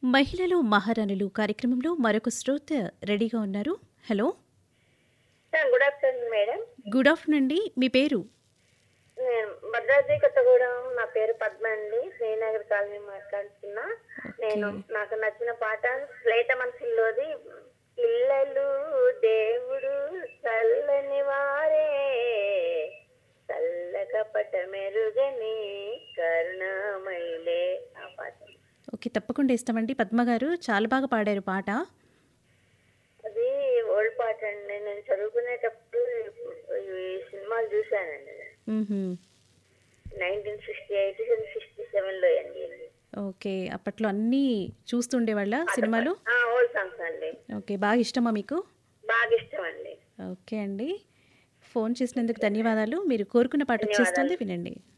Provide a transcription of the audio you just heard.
మహిళలు మహారాణులు కార్యక్రమంలో మరొక శ్రోత రెడీగా ఉన్నారు hello good afternoon madam good afternoon అండి మీ పేరు నేను భద్రాద్రి కొత్తగూడెం నా పేరు పద్మ అండి శ్రీనగర్ కాలనీ మాట్లాడుతున్నా నేను నాకు నచ్చిన పాట లేత మనసుల్లోది పిల్లలు దేవుడు చల్లని వారే చల్లకపట మెరుగని కరుణామైలే ఆ పాట ఓకే తప్పకుండా ఇస్తామండి పద్మ గారు చాలా బాగా పాడారు పాట అది ఓల్డ్ పాట అండి నేను చదువుకునేటప్పుడు ఈ సినిమాలు చూశానండి మ్మ్హ్మ్. నైన్టీన్ సిక్స్టీ ఎయిట్ సిక్స్టీ సెవెన్లో అండి ఇది. ఓకే అప్పట్లో అన్నీ చూస్తుండేవాళ్ళ సినిమాలు ఆ, ఓల్డ్ సాంగ్స్ అండి ఓకే బాగా ఇష్టమా మీకు బాగా ఇష్టం అండి ఓకే అండి ఫోన్ చేసినందుకు ధన్యవాదాలు మీరు కోరుకున్న పాట వచ్చేస్తుంది వినండి